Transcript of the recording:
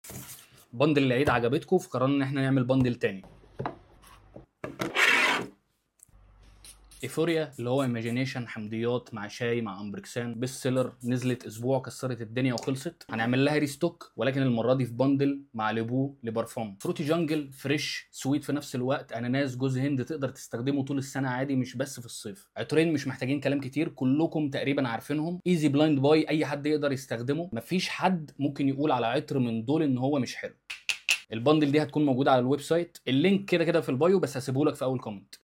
بندل العيد عجبتكم فقررنا ان احنا نعمل بندل تاني ايفوريا اللي هو ايماجينيشن حمضيات مع شاي مع امبركسان بيست سيلر نزلت اسبوع كسرت الدنيا وخلصت هنعمل لها ريستوك ولكن المره دي في بندل مع ليبو لبرفان فروتي جانجل فريش سويت في نفس الوقت اناناس جوز هند تقدر تستخدمه طول السنه عادي مش بس في الصيف عطرين مش محتاجين كلام كتير كلكم تقريبا عارفينهم ايزي بلايند باي اي حد يقدر يستخدمه مفيش حد ممكن يقول على عطر من دول ان هو مش حلو البندل دي هتكون موجوده على الويب سايت اللينك كده كده في البايو بس هسيبه لك في اول كومنت